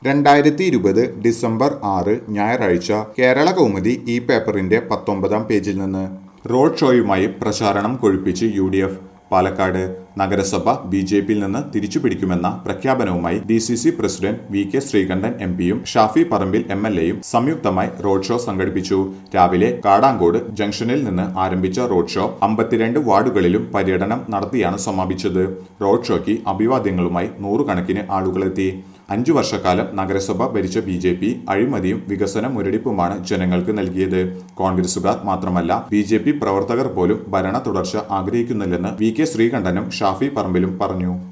രണ്ടായിരത്തി ഇരുപത് ഡിസംബർ ആറ് ഞായറാഴ്ച കേരള കൗമുദി ഈ പേപ്പറിന്റെ പത്തൊമ്പതാം പേജിൽ നിന്ന് റോഡ് ഷോയുമായി പ്രചാരണം കൊഴുപ്പിച്ച് യു ഡി എഫ് പാലക്കാട് നഗരസഭ ബി ജെ പിയിൽ നിന്ന് തിരിച്ചുപിടിക്കുമെന്ന പ്രഖ്യാപനവുമായി D C C president V K Sreekandan M പിയും ഷാഫി പറമ്പിൽ എം എൽ എയും സംയുക്തമായി റോഡ് ഷോ സംഘടിപ്പിച്ചു രാവിലെ കാടാങ്കോട് ജംഗ്ഷനിൽ നിന്ന് ആരംഭിച്ച റോഡ് ഷോ അമ്പത്തിരണ്ട് വാർഡുകളിലും പര്യടനം നടത്തിയാണ് സമാപിച്ചത് റോഡ് ഷോയ്ക്ക് അഭിവാദ്യങ്ങളുമായി നൂറുകണക്കിന് ആളുകളെത്തി അഞ്ചു വർഷക്കാലം നഗരസഭ ഭരിച്ച ബി ജെ പി അഴിമതിയും വികസന മുരടിപ്പുമാണ് ജനങ്ങൾക്ക് നൽകിയത് കോൺഗ്രസുകാർ മാത്രമല്ല ബി ജെ പി പ്രവർത്തകർ പോലും ഭരണ തുടർച്ച ആഗ്രഹിക്കുന്നില്ലെന്ന് വി കെ ശ്രീകണ്ഠനും ഷാഫി പറമ്പിലും പറഞ്ഞു